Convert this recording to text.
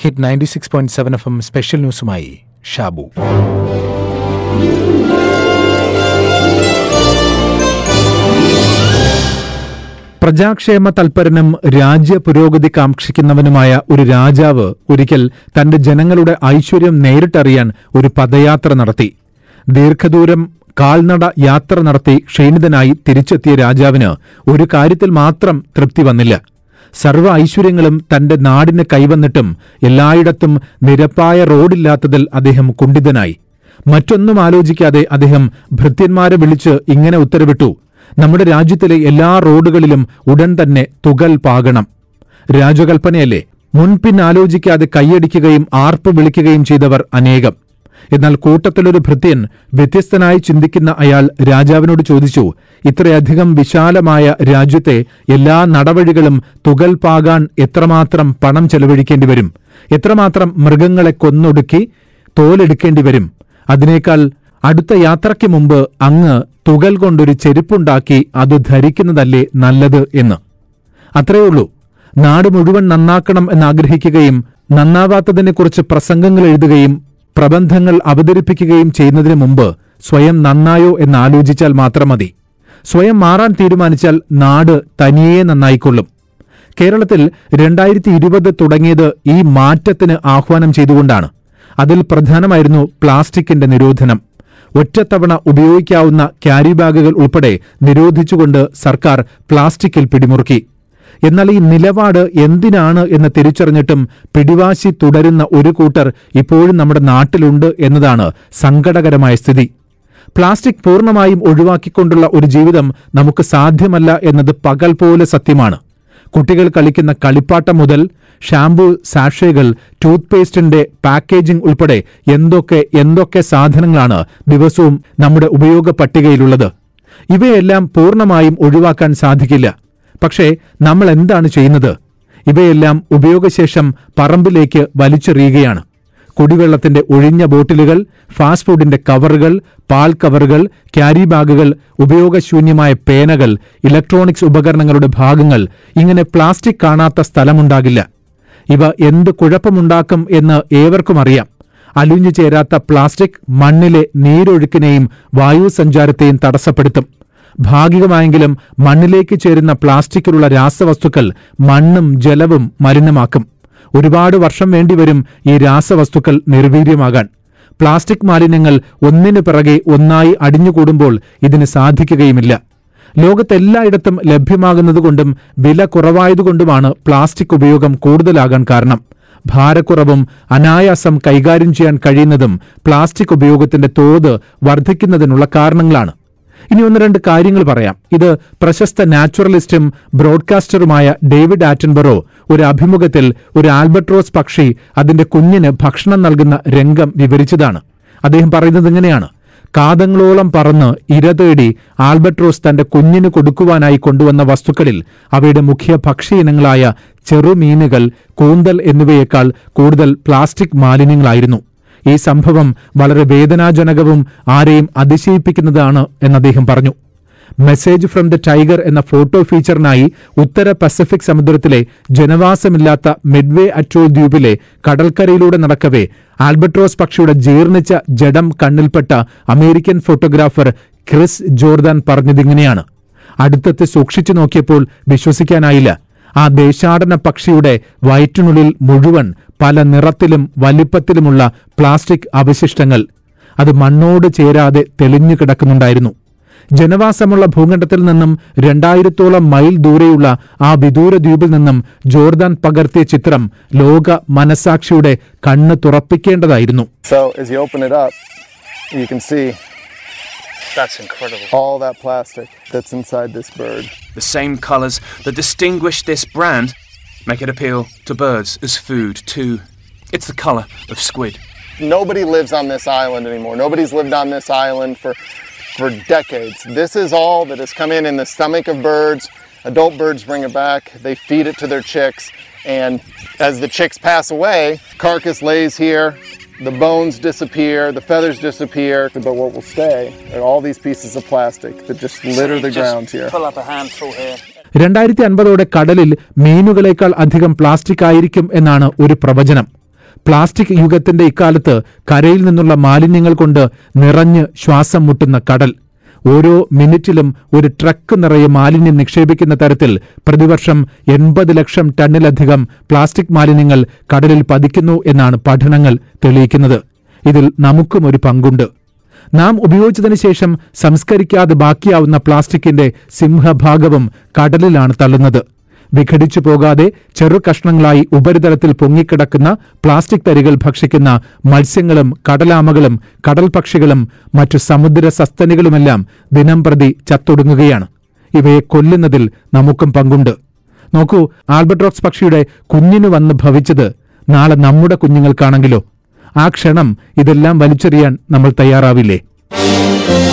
Hit ninety six point seven FM എം സ്പെഷ്യൽ ന്യൂസുമായി ഷാബു പ്രജാക്ഷേമ തൽപരനും രാജ്യ പുരോഗതി കാക്ഷിക്കുന്നവനുമായ ഒരു രാജാവ് ഒരിക്കൽ തന്റെ ജനങ്ങളുടെ ഐശ്വര്യം നേരിട്ടറിയാൻ ഒരു പദയാത്ര നടത്തി ദീർഘദൂരം കാൽനട യാത്ര നടത്തി ക്ഷീണിതനായി തിരിച്ചെത്തിയ രാജാവിന് ഒരു കാര്യത്തിൽ മാത്രം തൃപ്തി വന്നില്ല സർവ്വ ഐശ്വര്യങ്ങളും തന്റെ നാടിന് കൈവന്നിട്ടും എല്ലായിടത്തും നിരപ്പായ റോഡില്ലാത്തതിൽ അദ്ദേഹം കുണ്ഠിതനായി മറ്റൊന്നും ആലോചിക്കാതെ അദ്ദേഹം ഭൃത്യന്മാരെ വിളിച്ച് ഇങ്ങനെ ഉത്തരവിട്ടു നമ്മുടെ രാജ്യത്തിലെ എല്ലാ റോഡുകളിലും ഉടൻ തന്നെ തുകൽ പാകണം രാജകൽപ്പനയല്ലേ മുൻപിൻ ആലോചിക്കാതെ കൈയടിക്കുകയും ആർപ്പ് വിളിക്കുകയും ചെയ്തവർ അനേകം എന്നാൽ കൂട്ടത്തിലൊരു ഭൃത്യൻ വ്യത്യസ്തനായി ചിന്തിക്കുന്ന അയാൾ രാജാവിനോട് ചോദിച്ചു ഇത്രയധികം വിശാലമായ രാജ്യത്തെ എല്ലാ നടവഴികളും തുകൽ പാകാൻ എത്രമാത്രം പണം ചെലവഴിക്കേണ്ടി വരും എത്രമാത്രം മൃഗങ്ങളെ കൊന്നൊടുക്കി തോലെടുക്കേണ്ടി വരും അതിനേക്കാൾ അടുത്ത യാത്രയ്ക്ക് മുമ്പ് അങ്ങ് തുകൽ കൊണ്ടൊരു ചെരുപ്പുണ്ടാക്കി അത് ധരിക്കുന്നതല്ലേ നല്ലത് എന്ന് അത്രയേ ഉള്ളൂ നാട് മുഴുവൻ നന്നാക്കണം എന്നാഗ്രഹിക്കുകയും നന്നാവാത്തതിനെക്കുറിച്ച് പ്രസംഗങ്ങൾ എഴുതുകയും പ്രബന്ധങ്ങൾ അവതരിപ്പിക്കുകയും ചെയ്യുന്നതിന് മുമ്പ് സ്വയം നന്നായോ എന്നാലോചിച്ചാൽ മാത്രം മതി സ്വയം മാറാൻ തീരുമാനിച്ചാൽ നാട് തനിയേ നന്നായിക്കൊള്ളും കേരളത്തിൽ രണ്ടായിരത്തി ഇരുപത് തുടങ്ങിയത് ഈ മാറ്റത്തിന് ആഹ്വാനം ചെയ്തുകൊണ്ടാണ് അതിൽ പ്രധാനമായിരുന്നു പ്ലാസ്റ്റിക്കിന്റെ നിരോധനം ഒറ്റത്തവണ ഉപയോഗിക്കാവുന്ന ക്യാരി ബാഗുകൾ ഉൾപ്പെടെ നിരോധിച്ചുകൊണ്ട് സർക്കാർ പ്ലാസ്റ്റിക്കിൽ പിടിമുറുക്കി എന്നാൽ ഈ നിലപാട് എന്തിനാണ് എന്ന് തിരിച്ചറിഞ്ഞിട്ടും പിടിവാശി തുടരുന്ന ഒരു കൂട്ടർ ഇപ്പോഴും നമ്മുടെ നാട്ടിലുണ്ട് എന്നതാണ് സങ്കടകരമായ സ്ഥിതി പ്ലാസ്റ്റിക് പൂർണ്ണമായും ഒഴിവാക്കിക്കൊണ്ടുള്ള ഒരു ജീവിതം നമുക്ക് സാധ്യമല്ല എന്നത് പകൽ പോലെ സത്യമാണ് കുട്ടികൾ കളിക്കുന്ന കളിപ്പാട്ടം മുതൽ ഷാംപൂ സാഷേകൾ ടൂത്ത് പേസ്റ്റിന്റെ പാക്കേജിംഗ് ഉൾപ്പെടെ എന്തൊക്കെ എന്തൊക്കെ സാധനങ്ങളാണ് ദിവസവും നമ്മുടെ ഉപയോഗ പട്ടികയിലുള്ളത് ഇവയെല്ലാം പൂർണ്ണമായും ഒഴിവാക്കാൻ സാധിക്കില്ല പക്ഷേ നമ്മൾ എന്താണ് ചെയ്യുന്നത് ഇവയെല്ലാം ഉപയോഗശേഷം പറമ്പിലേക്ക് വലിച്ചെറിയുകയാണ് കുടിവെള്ളത്തിന്റെ ഒഴിഞ്ഞ ബോട്ടിലുകൾ ഫാസ്റ്റ് ഫുഡിന്റെ കവറുകൾ പാൽ കവറുകൾ ക്യാരി ബാഗുകൾ ഉപയോഗശൂന്യമായ പേനകൾ ഇലക്ട്രോണിക്സ് ഉപകരണങ്ങളുടെ ഭാഗങ്ങൾ ഇങ്ങനെ പ്ലാസ്റ്റിക് കാണാത്ത സ്ഥലമുണ്ടാകില്ല ഇവ എന്ത് കുഴപ്പമുണ്ടാക്കും എന്ന് ഏവർക്കും അറിയാം അലിഞ്ഞു ചേരാത്ത പ്ലാസ്റ്റിക് മണ്ണിലെ നീരൊഴുക്കിനെയും വായു സഞ്ചാരത്തെയും തടസ്സപ്പെടുത്തും ഭാഗികമായെങ്കിലും മണ്ണിലേക്ക് ചേരുന്ന പ്ലാസ്റ്റിക്കിലുള്ള രാസവസ്തുക്കൾ മണ്ണും ജലവും മലിനമാക്കും ഒരുപാട് വർഷം വേണ്ടിവരും ഈ രാസവസ്തുക്കൾ നിർവീര്യമാകാൻ പ്ലാസ്റ്റിക് മാലിന്യങ്ങൾ ഒന്നിനു പിറകെ ഒന്നായി അടിഞ്ഞുകൂടുമ്പോൾ ഇതിന് സാധിക്കുകയുമില്ല ലോകത്തെല്ലായിടത്തും ലഭ്യമാകുന്നതുകൊണ്ടും വില കുറവായതുകൊണ്ടുമാണ് പ്ലാസ്റ്റിക് ഉപയോഗം കൂടുതലാകാൻ കാരണം ഭാരക്കുറവും അനായാസം കൈകാര്യം ചെയ്യാൻ കഴിയുന്നതും പ്ലാസ്റ്റിക് ഉപയോഗത്തിന്റെ തോത് വർദ്ധിക്കുന്നതിനുള്ള കാരണങ്ങളാണ് ഇനി ഒന്ന് രണ്ട് കാര്യങ്ങൾ പറയാം ഇത് പ്രശസ്ത നാച്ചുറലിസ്റ്റും ബ്രോഡ്കാസ്റ്ററുമായ ഡേവിഡ് ആറ്റൻബറോ ഒരു അഭിമുഖത്തിൽ ഒരു ആൽബട്രോസ് പക്ഷി അതിന്റെ കുഞ്ഞിന് ഭക്ഷണം നൽകുന്ന രംഗം വിവരിച്ചതാണ് അദ്ദേഹം പറയുന്നത് ഇങ്ങനെയാണ് കാതങ്ങളോളം പറന്ന് ഇര തേടി ആൽബട്രോസ് തന്റെ കുഞ്ഞിന് കൊടുക്കുവാനായി കൊണ്ടുവന്ന വസ്തുക്കളിൽ അവയുടെ മുഖ്യ ഭക്ഷ്യ ഇനങ്ങളായ ചെറുമീനുകൾ കൂന്തൽ എന്നിവയേക്കാൾ കൂടുതൽ പ്ലാസ്റ്റിക് മാലിന്യങ്ങളായിരുന്നു ഈ സംഭവം വളരെ വേദനാജനകവും ആരെയും അതിശയിപ്പിക്കുന്നതാണ് എന്ന് അദ്ദേഹം പറഞ്ഞു മെസ്സേജ് ഫ്രം ദ ടൈഗർ എന്ന ഫോട്ടോ ഫീച്ചറിനായി ഉത്തര പസഫിക് സമുദ്രത്തിലെ ജനവാസമില്ലാത്ത മിഡ്വേ അറ്റോൾ ദ്വീപിലെ കടൽക്കരയിലൂടെ നടക്കവേ ആൽബട്രോസ് പക്ഷിയുടെ ജീർണിച്ച ജഡം കണ്ണിൽപ്പെട്ട അമേരിക്കൻ ഫോട്ടോഗ്രാഫർ ക്രിസ് ജോർദാൻ പറഞ്ഞതിങ്ങനെയാണ് അടുത്തെത്തി സൂക്ഷിച്ചു നോക്കിയപ്പോൾ വിശ്വസിക്കാനായില്ല ആ ദേശാടന പക്ഷിയുടെ വയറ്റിനുള്ളിൽ മുഴുവൻ പല നിറത്തിലും വലിപ്പത്തിലുമുള്ള പ്ലാസ്റ്റിക് അവശിഷ്ടങ്ങൾ അത് മണ്ണോട് ചേരാതെ തെളിഞ്ഞു കിടക്കുന്നുണ്ടായിരുന്നു ജനവാസമുള്ള ഭൂഖണ്ഡത്തിൽ നിന്നും രണ്ടായിരത്തോളം മൈൽ ദൂരെയുള്ള ആ വിദൂര ദ്വീപിൽ നിന്നും ജോർദാൻ പകർത്തിയ ചിത്രം ലോക മനസാക്ഷിയുടെ കണ്ണ് തുറപ്പിക്കേണ്ടതായിരുന്നു So as you open it up, you can see That's incredible. all that plastic that's inside this bird. The same colours that distinguish this brand make it appeal to birds as food too. It's the colour of squid. Nobody lives on this island anymore. Nobody's lived on this island for for decades. This is all that has come in in the stomach of birds. Adult birds bring it back. They feed it to their chicks, and as the chicks pass away, carcass lays here. The bones disappear, the feathers disappear, but what will stay are all these pieces of plastic that just litter the Just ground here. Pull up a handful here. രണ്ടായിരത്തി അൻപതോടെ കടലിൽ മീനുകളേക്കാൾ അധികം plastic ആയിരിക്കും എന്നാണ് ഒരു പ്രവചനം plastic യുഗത്തിന്റെ ഇക്കാലത്ത് കരയിൽ നിന്നുള്ള മാലിന്യങ്ങൾ കൊണ്ട് നിറഞ്ഞ് ശ്വാസം മുട്ടുന്ന കടൽ ഓരോ മിനിറ്റിലും ഒരു ട്രക്ക് നിറയെ മാലിന്യം നിക്ഷേപിക്കുന്ന തരത്തിൽ പ്രതിവർഷം എൺപത് ലക്ഷം ടണ്ണിലധികം പ്ലാസ്റ്റിക് മാലിന്യങ്ങൾ കടലിൽ പതിക്കുന്നു എന്നാണ് പഠനങ്ങൾ തെളിയിക്കുന്നത് ഇതിൽ നമുക്കും ഒരു പങ്കുണ്ട് നാം ഉപയോഗിച്ചതിനു ശേഷം സംസ്കരിക്കാതെ ബാക്കിയാവുന്ന പ്ലാസ്റ്റിക്കിന്റെ സിംഹഭാഗവും കടലിലാണ് തള്ളുന്നത് വിഘടിച്ചു പോകാതെ ചെറു കഷ്ണങ്ങളായി ഉപരിതലത്തിൽ പൊങ്ങിക്കിടക്കുന്ന പ്ലാസ്റ്റിക് തരികൾ ഭക്ഷിക്കുന്ന മത്സ്യങ്ങളും കടലാമകളും കടൽ പക്ഷികളും മറ്റു സമുദ്ര സസ്തനികളുമെല്ലാം ദിനം പ്രതി ചത്തൊടുങ്ങുകയാണ് ഇവയെ കൊല്ലുന്നതിൽ നമുക്കും പങ്കുണ്ട് നോക്കൂ ആൽബട്രോക്സ് പക്ഷിയുടെ കുഞ്ഞിനു വന്ന് ഭവിച്ചത് നാളെ നമ്മുടെ കുഞ്ഞുങ്ങൾക്കാണെങ്കിലോ ആ ക്ഷണം ഇതെല്ലാം വലിച്ചെറിയാൻ നമ്മൾ തയ്യാറാവില്ലേ